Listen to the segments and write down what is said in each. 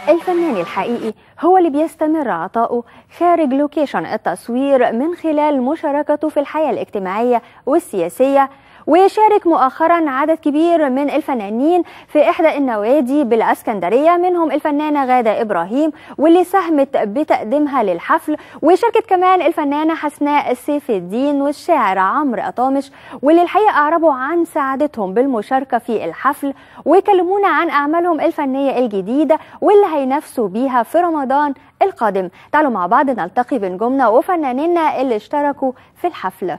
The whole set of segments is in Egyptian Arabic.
الفنان الحقيقي هو اللي بيستمر عطاؤه خارج لوكيشن التصوير من خلال مشاركته في الحياة الاجتماعية والسياسية وشارك مؤخرا عدد كبير من الفنانين في إحدى النوادي بالأسكندرية منهم الفنانة غادة إبراهيم واللي ساهمت بتقديمها للحفل وشاركت كمان الفنانة حسناء سيف الدين والشاعر عمرو أطامش واللي الحقيقة أعربوا عن سعادتهم بالمشاركة في الحفل وكلمونا عن أعمالهم الفنية الجديدة واللي هينافسوا بيها في رمضان القادم تعالوا مع بعض نلتقي بنجومنا وفنانينا اللي اشتركوا في الحفله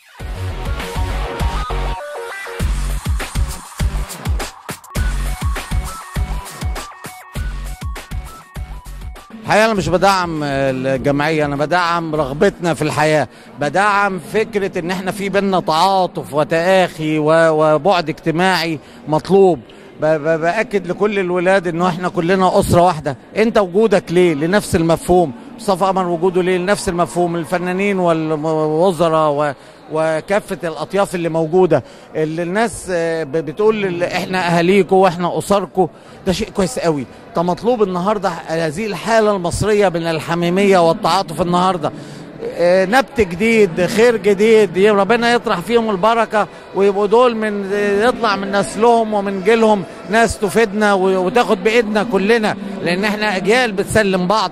الحقيقه انا مش بدعم الجمعيه انا بدعم رغبتنا في الحياه بدعم فكره ان احنا في بينا تعاطف وتآخي وبعد اجتماعي مطلوب باكد لكل الولاد انه احنا كلنا اسره واحده انت وجودك ليه لنفس المفهوم مصطفى قمر وجوده ليه لنفس المفهوم الفنانين والوزراء وكافه الاطياف اللي موجوده اللي الناس بتقول احنا اهاليكم واحنا اسركم ده شيء كويس قوي ده مطلوب النهارده هذه الحاله المصريه من الحميميه والتعاطف النهارده نبت جديد خير جديد ربنا يطرح فيهم البركه ويبقوا دول من يطلع من نسلهم ومن جيلهم ناس تفيدنا وتاخد بايدنا كلنا لان احنا اجيال بتسلم بعض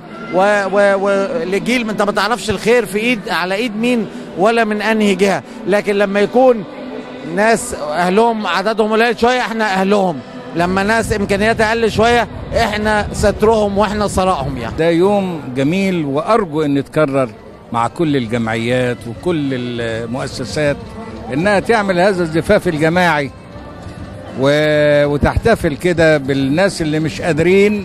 ولجيل انت ما تعرفش الخير في ايد على ايد مين ولا من انهي جهه لكن لما يكون ناس اهلهم عددهم قليل شويه احنا اهلهم لما ناس امكانياتها اقل شويه احنا سترهم واحنا ثرائهم يعني ده يوم جميل وارجو ان يتكرر مع كل الجمعيات وكل المؤسسات انها تعمل هذا الزفاف الجماعي و... وتحتفل كده بالناس اللي مش قادرين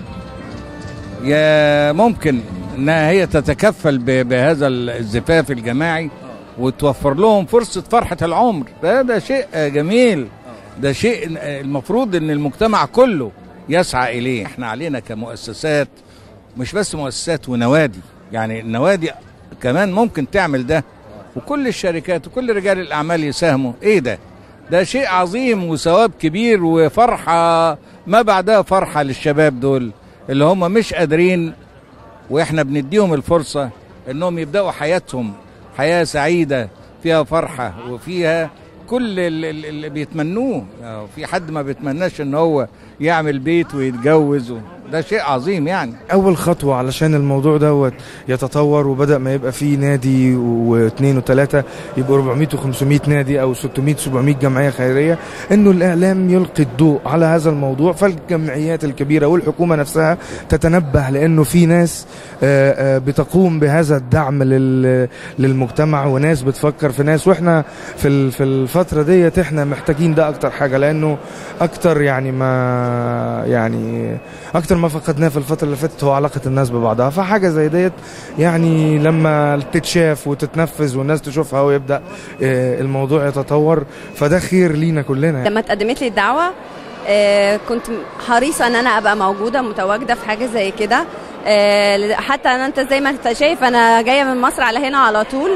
يا ممكن انها هي تتكفل ب... بهذا الزفاف الجماعي وتوفر لهم فرصة فرحة العمر ده, ده شيء جميل ده شيء المفروض ان المجتمع كله يسعى اليه احنا علينا كمؤسسات مش بس مؤسسات ونوادي يعني النوادي كمان ممكن تعمل ده وكل الشركات وكل رجال الاعمال يساهموا ايه ده ده شيء عظيم وثواب كبير وفرحه ما بعدها فرحه للشباب دول اللي هم مش قادرين واحنا بنديهم الفرصه انهم يبداوا حياتهم حياه سعيده فيها فرحه وفيها كل اللي بيتمنوه في حد ما بيتمناش ان هو يعمل بيت ويتجوز ده شيء عظيم يعني اول خطوه علشان الموضوع دوت يتطور وبدا ما يبقى فيه نادي واثنين وثلاثه يبقوا 400 و500 نادي او 600 700 جمعيه خيريه انه الاعلام يلقي الضوء على هذا الموضوع فالجمعيات الكبيره والحكومه نفسها تتنبه لانه في ناس بتقوم بهذا الدعم للمجتمع وناس بتفكر في ناس واحنا في في الفتره ديت احنا محتاجين ده اكتر حاجه لانه اكتر يعني ما يعني اكتر ما فقدناه في الفتره اللي فاتت هو علاقه الناس ببعضها فحاجه زي ديت يعني لما تتشاف وتتنفذ والناس تشوفها ويبدا الموضوع يتطور فده خير لينا كلنا يعني. لما اتقدمت لي الدعوه كنت حريصه ان انا ابقى موجوده متواجده في حاجه زي كده حتى انا انت زي ما انت شايف انا جايه من مصر على هنا على طول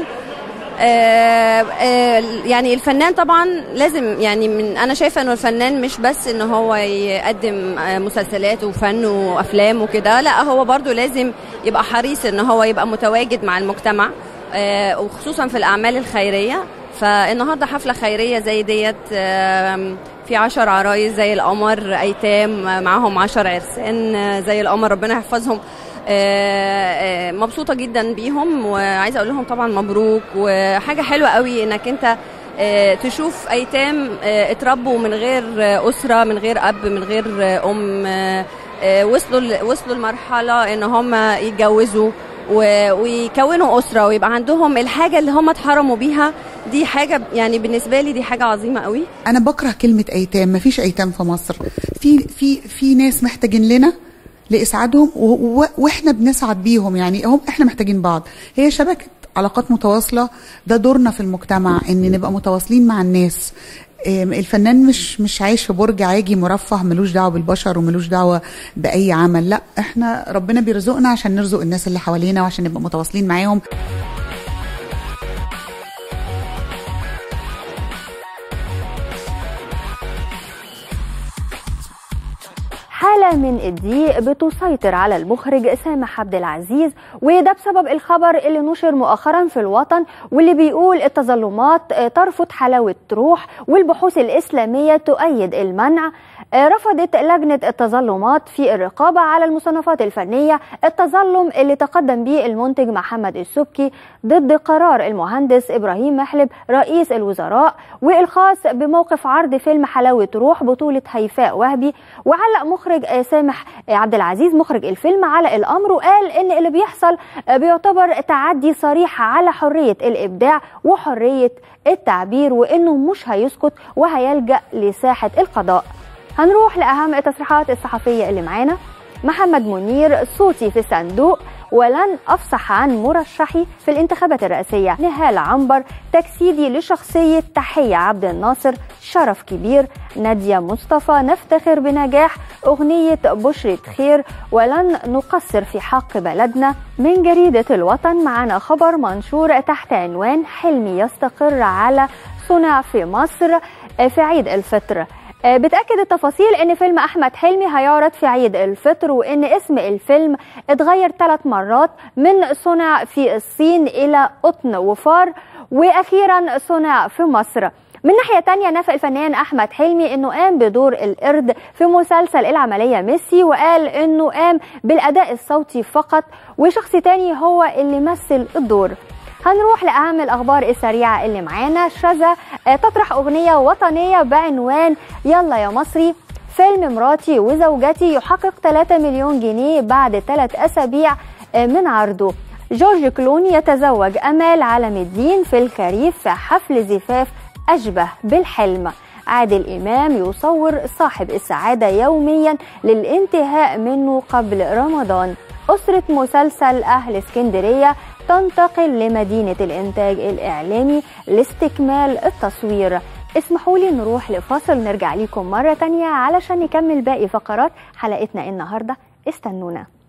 آه آه يعني الفنان طبعا لازم يعني من انا شايفه انه الفنان مش بس ان هو يقدم آه مسلسلات وفن وافلام وكده لا هو برضو لازم يبقى حريص ان هو يبقى متواجد مع المجتمع وخصوصا في الاعمال الخيريه فالنهارده حفله خيريه زي ديت في عشر عرايس زي القمر ايتام معاهم عشر عرسان زي القمر ربنا يحفظهم مبسوطة جدا بيهم وعايزة أقول لهم طبعا مبروك وحاجة حلوة قوي إنك أنت تشوف أيتام اتربوا من غير أسرة من غير أب من غير أم وصلوا وصلوا لمرحلة إن هم يتجوزوا ويكونوا أسرة ويبقى عندهم الحاجة اللي هم اتحرموا بيها دي حاجة يعني بالنسبة لي دي حاجة عظيمة قوي أنا بكره كلمة أيتام مفيش أيتام في مصر في في في ناس محتاجين لنا لاسعادهم واحنا بنسعد بيهم يعني هم احنا محتاجين بعض هي شبكه علاقات متواصله ده دورنا في المجتمع ان نبقى متواصلين مع الناس الفنان مش مش عايش في برج عاجي مرفه ملوش دعوه بالبشر وملوش دعوه باي عمل لا احنا ربنا بيرزقنا عشان نرزق الناس اللي حوالينا وعشان نبقى متواصلين معاهم حالة من الضيق بتسيطر على المخرج سامح عبد العزيز وده بسبب الخبر اللي نشر مؤخرا في الوطن واللي بيقول التظلمات ترفض حلاوة روح والبحوث الإسلامية تؤيد المنع رفضت لجنة التظلمات في الرقابة على المصنفات الفنية التظلم اللي تقدم به المنتج محمد السبكي ضد قرار المهندس إبراهيم محلب رئيس الوزراء والخاص بموقف عرض فيلم حلاوة روح بطولة هيفاء وهبي وعلق مخرج سامح عبد العزيز مخرج الفيلم على الأمر وقال إن اللي بيحصل بيعتبر تعدي صريح على حرية الإبداع وحرية التعبير وإنه مش هيسكت وهيلجأ لساحة القضاء هنروح لأهم التصريحات الصحفية اللي معانا محمد منير صوتي في الصندوق ولن أفصح عن مرشحي في الانتخابات الرئاسية نهال عنبر تجسيدي لشخصية تحية عبد الناصر شرف كبير نادية مصطفى نفتخر بنجاح أغنية بشرة خير ولن نقصر في حق بلدنا من جريدة الوطن معنا خبر منشور تحت عنوان حلمي يستقر على صنع في مصر في عيد الفطر بتأكد التفاصيل ان فيلم احمد حلمي هيعرض في عيد الفطر وان اسم الفيلم اتغير ثلاث مرات من صنع في الصين الى قطن وفار واخيرا صنع في مصر من ناحية تانية نفى الفنان أحمد حلمي أنه قام بدور القرد في مسلسل العملية ميسي وقال أنه قام بالأداء الصوتي فقط وشخص تاني هو اللي مثل الدور هنروح لأهم الأخبار السريعة اللي معانا شذا تطرح أغنية وطنية بعنوان يلا يا مصري فيلم مراتي وزوجتي يحقق 3 مليون جنيه بعد ثلاث أسابيع من عرضه جورج كلوني يتزوج أمال علم الدين في الخريف في حفل زفاف أشبه بالحلم عادل إمام يصور صاحب السعادة يوميا للانتهاء منه قبل رمضان أسرة مسلسل أهل اسكندرية تنتقل لمدينة الإنتاج الإعلامي لاستكمال التصوير اسمحوا لي نروح لفاصل نرجع لكم مرة تانية علشان نكمل باقي فقرات حلقتنا النهاردة استنونا